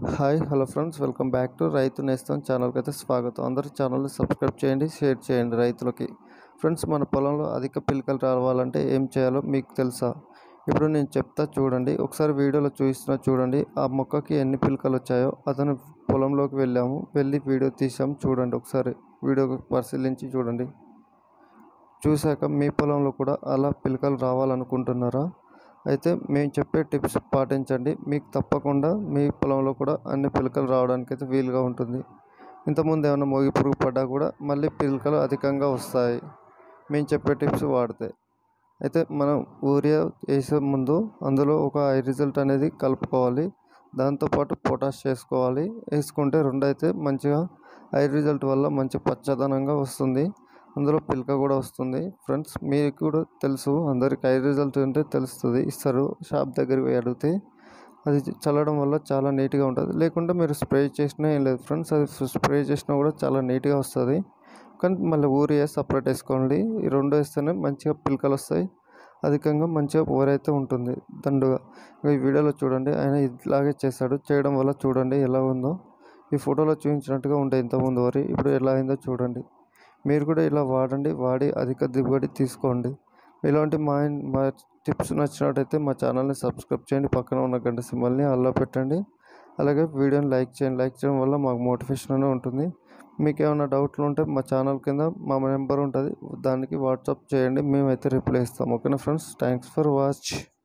hi hello friends welcome back to Rythu Nestham ఛానల్కి అయితే స్వాగతం అందరూ ఛానల్ని సబ్స్క్రైబ్ చేయండి షేర్ చేయండి రైతులకి ఫ్రెండ్స్ మన పొలంలో అధిక పిలకలు రావాలంటే ఏం చేయాలో మీకు తెలుసా ఇప్పుడు నేను చెప్తా చూడండి ఒకసారి వీడియోలో చూపిస్తున్నా చూడండి ఆ మొక్కకి ఎన్ని పిలకలు వచ్చాయో అతను పొలంలోకి వెళ్ళాము వెళ్ళి వీడియో తీసాము చూడండి ఒకసారి వీడియో పరిశీలించి చూడండి చూశాక మీ పొలంలో కూడా అలా పిలకలు రావాలనుకుంటున్నారా అయితే మేము చెప్పే టిప్స్ పాటించండి మీకు తప్పకుండా మీ పొలంలో కూడా అన్ని పిలకలు రావడానికి అయితే వీలుగా ఉంటుంది ఇంతకుముందు ఏమైనా మోగి పురుగు పడ్డా కూడా మళ్ళీ పిలకలు అధికంగా వస్తాయి మేము చెప్పే టిప్స్ వాడితే అయితే మనం యూరియా వేసే ముందు అందులో ఒక ఐ రిజల్ట్ అనేది కలుపుకోవాలి దాంతోపాటు పొటాష్ చేసుకోవాలి వేసుకుంటే రెండు అయితే మంచిగా ఐ రిజల్ట్ వల్ల మంచి పచ్చదనంగా వస్తుంది అందులో పిలక కూడా వస్తుంది ఫ్రెండ్స్ మీకు కూడా తెలుసు అందరికి ఐ రిజల్ట్ ఉంటే తెలుస్తుంది ఇస్తారు షాప్ దగ్గరికి పోయి అడిగితే అది చల్లడం వల్ల చాలా నీట్గా ఉంటుంది లేకుంటే మీరు స్ప్రే చేసినా ఏం లేదు ఫ్రెండ్స్ అది స్ప్రే చేసినా కూడా చాలా నీట్గా వస్తుంది కానీ మళ్ళీ ఊరియా సపరేట్ వేసుకోండి ఈ రెండు వేస్తేనే మంచిగా పిలకలు వస్తాయి అధికంగా మంచిగా ఊరైతే ఉంటుంది దండుగా ఈ వీడియోలో చూడండి ఆయన ఇలాగే చేశాడు చేయడం వల్ల చూడండి ఎలా ఉందో ఈ ఫోటోలో చూపించినట్టుగా ఉండే ఇంతకుముందు వరి ఇప్పుడు ఎలా అయిందో చూడండి మీరు కూడా ఇలా వాడండి వాడి అధిక దిగుబడి తీసుకోండి ఇలాంటి మా మా టిప్స్ నచ్చినట్టయితే మా ఛానల్ని సబ్స్క్రైబ్ చేయండి పక్కన ఉన్న గంట సింబల్ని అల్లా పెట్టండి అలాగే వీడియోని లైక్ చేయండి లైక్ చేయడం వల్ల మాకు మోటివేషన్ అనే ఉంటుంది మీకు ఏమైనా డౌట్లు ఉంటే మా ఛానల్ కింద మా నెంబర్ ఉంటుంది దానికి వాట్సాప్ చేయండి మేమైతే రిప్లై ఇస్తాం ఓకేనా ఫ్రెండ్స్ థ్యాంక్స్ ఫర్ వాచ్